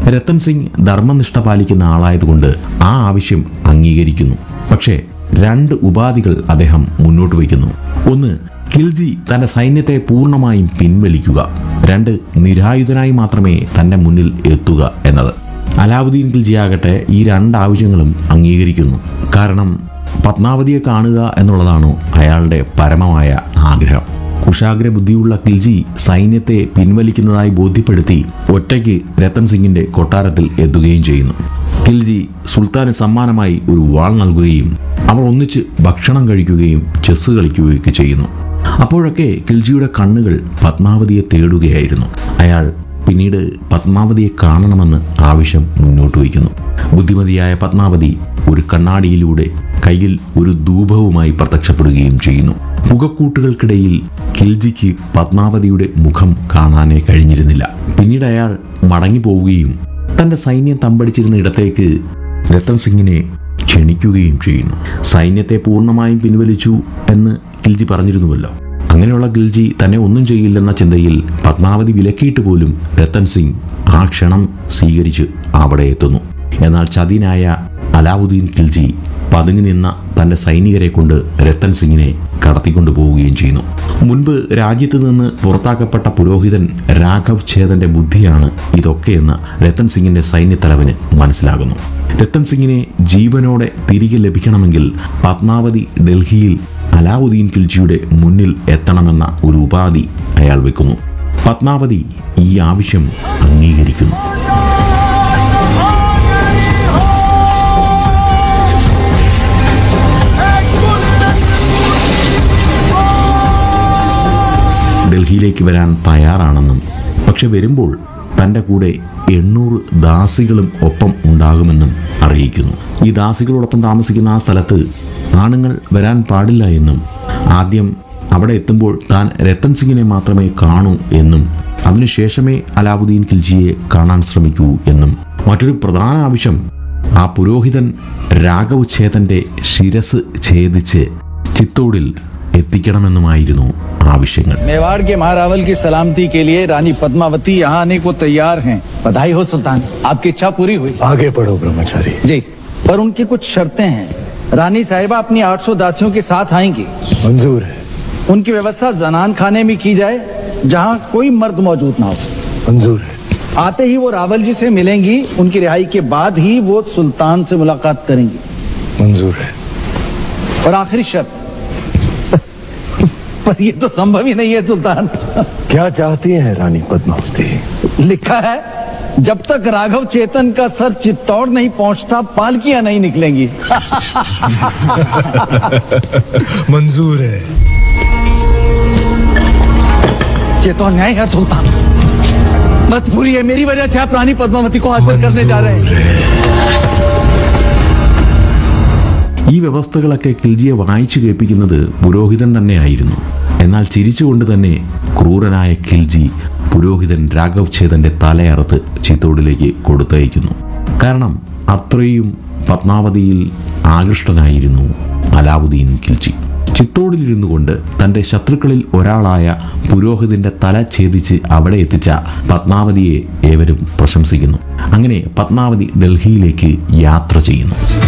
രത്തൻ സിംഗ് ധർമ്മനിഷ്ഠ പാലിക്കുന്ന ആളായതുകൊണ്ട് ആ ആവശ്യം അംഗീകരിക്കുന്നു പക്ഷേ രണ്ട് ഉപാധികൾ അദ്ദേഹം മുന്നോട്ട് വയ്ക്കുന്നു ഒന്ന് ഖിൽജി തന്റെ സൈന്യത്തെ പൂർണ്ണമായും പിൻവലിക്കുക രണ്ട് നിരായുധനായി മാത്രമേ തന്റെ മുന്നിൽ എത്തുക എന്നത് അലാവുദ്ദീൻ ഖിൽജി ആകട്ടെ ഈ രണ്ട് ആവശ്യങ്ങളും അംഗീകരിക്കുന്നു കാരണം പത്മാവതിയെ കാണുക എന്നുള്ളതാണ് അയാളുടെ പരമമായ ആഗ്രഹം കുശാഗ്ര ബുദ്ധിയുള്ള ഖിൽജി സൈന്യത്തെ പിൻവലിക്കുന്നതായി ബോധ്യപ്പെടുത്തി ഒറ്റയ്ക്ക് രത്തൻ സിംഗിന്റെ കൊട്ടാരത്തിൽ എത്തുകയും ചെയ്യുന്നു ഖിൽജി സുൽത്താന് സമ്മാനമായി ഒരു വാൾ നൽകുകയും അവർ ഒന്നിച്ച് ഭക്ഷണം കഴിക്കുകയും ചെസ് കളിക്കുകയൊക്കെ ചെയ്യുന്നു അപ്പോഴൊക്കെ ഖിൽജിയുടെ കണ്ണുകൾ പത്മാവതിയെ തേടുകയായിരുന്നു അയാൾ പിന്നീട് പത്മാവതിയെ കാണണമെന്ന് ആവശ്യം മുന്നോട്ട് വയ്ക്കുന്നു ബുദ്ധിമതിയായ പത്മാവതി ഒരു കണ്ണാടിയിലൂടെ കയ്യിൽ ഒരു ധൂപവുമായി പ്രത്യക്ഷപ്പെടുകയും ചെയ്യുന്നു പുകക്കൂട്ടുകൾക്കിടയിൽ ഖിൽജിക്ക് പത്മാവതിയുടെ മുഖം കാണാനേ കഴിഞ്ഞിരുന്നില്ല പിന്നീട് അയാൾ മടങ്ങിപ്പോവുകയും തന്റെ സൈന്യം തമ്പടിച്ചിരുന്ന ഇടത്തേക്ക് രത്തൻ സിംഗിനെ ക്ഷണിക്കുകയും ചെയ്യുന്നു സൈന്യത്തെ പൂർണ്ണമായും പിൻവലിച്ചു എന്ന് ഖിൽജി പറഞ്ഞിരുന്നുവല്ലോ അങ്ങനെയുള്ള ഖിൽജി തന്നെ ഒന്നും ചെയ്യില്ലെന്ന ചിന്തയിൽ പത്മാവതി വിലക്കിയിട്ട് പോലും രത്തൻ സിംഗ് ആ ക്ഷണം സ്വീകരിച്ച് അവിടെ എത്തുന്നു എന്നാൽ ചതിനായ അലാവുദ്ദീൻ ഖിൽജി പതുങ്ങി നിന്ന തന്റെ സൈനികരെ കൊണ്ട് രത്തൻ സിംഗിനെ കടത്തിക്കൊണ്ടു പോവുകയും ചെയ്യുന്നു മുൻപ് രാജ്യത്ത് നിന്ന് പുറത്താക്കപ്പെട്ട പുരോഹിതൻ രാഘവ് ഛേദന്റെ ബുദ്ധിയാണ് ഇതൊക്കെയെന്ന് രത്തൻ സിംഗിന്റെ സൈന്യത്തലവന് മനസ്സിലാകുന്നു രത്തൻ സിംഗിനെ ജീവനോടെ തിരികെ ലഭിക്കണമെങ്കിൽ പത്മാവതി ഡൽഹിയിൽ അലാവുദ്ദീൻ ഖിൽജിയുടെ മുന്നിൽ എത്തണമെന്ന ഒരു ഉപാധി അയാൾ വെക്കുന്നു പത്മാവതി ഈ ആവശ്യം അംഗീകരിക്കുന്നു ഡൽഹിയിലേക്ക് വരാൻ തയ്യാറാണെന്നും പക്ഷെ വരുമ്പോൾ തൻ്റെ കൂടെ എണ്ണൂറ് ദാസികളും ഒപ്പം ഉണ്ടാകുമെന്നും അറിയിക്കുന്നു ഈ ദാസികളോടൊപ്പം താമസിക്കുന്ന ആ സ്ഥലത്ത് ആണുങ്ങൾ വരാൻ പാടില്ല എന്നും ആദ്യം അവിടെ എത്തുമ്പോൾ താൻ രത്തൻ സിംഗിനെ മാത്രമേ കാണൂ എന്നും അതിനുശേഷമേ അലാവുദ്ദീൻ ഖിൽജിയെ കാണാൻ ശ്രമിക്കൂ എന്നും മറ്റൊരു പ്രധാന ആവശ്യം ആ പുരോഹിതൻ രാഘവ് ഛേദന്റെ ശിരസ് ഛേദിച്ച് ചിത്തോടിൽ എത്തിക്കണമെന്നുമായിരുന്നു ആവശ്യങ്ങൾ मेवाड़ के महारावल की सलामती के लिए रानी पद्मावती यहाँ आने को तैयार हैं बधाई हो सुल्तान आपकी इच्छा पूरी हुई आगे बढ़ो ब्रह्मचारी जी पर उनकी कुछ शर्तें हैं रानी साहिबा अपनी 800 दासियों के साथ आएंगी मंजूर है उनकी व्यवस्था जनान खाने में की जाए जहाँ कोई मर्द मौजूद ना हो मंजूर है आते ही वो रावल जी से मिलेंगी उनकी रिहाई के बाद ही वो सुल्तान से मुलाकात करेंगी मंजूर है और आखिरी शर्त पर ये तो संभव ही नहीं है सुल्तान क्या चाहती हैं रानी पद्मावती लिखा है जब तक राघव चेतन का सर चित्तौड़ नहीं पहुंचता पालकियां नहीं निकलेंगी मंजूर है ये तो अन्याय है सुल्तान मत भूलिए मेरी वजह से आप रानी पद्मावती को हासिल करने जा रहे हैं ഈ വ്യവസ്ഥകളൊക്കെ ഖിൽജിയെ വായിച്ചു കേൾപ്പിക്കുന്നത് പുരോഹിതൻ തന്നെയായിരുന്നു എന്നാൽ ചിരിച്ചുകൊണ്ട് തന്നെ ക്രൂരനായ ഖിൽജി പുരോഹിതൻ രാഘവ് ഛേദന്റെ തലയറുത്ത് ചിത്തോടിലേക്ക് കൊടുത്തയക്കുന്നു കാരണം അത്രയും പത്മാവതിയിൽ ആകൃഷ്ടനായിരുന്നു അലാവുദ്ദീൻ ഖിൽജി ചിത്തോടിലിരുന്നു കൊണ്ട് തന്റെ ശത്രുക്കളിൽ ഒരാളായ പുരോഹിതന്റെ തല ഛേദിച്ച് അവിടെ എത്തിച്ച പത്മാവതിയെ ഏവരും പ്രശംസിക്കുന്നു അങ്ങനെ പത്മാവതി ഡൽഹിയിലേക്ക് യാത്ര ചെയ്യുന്നു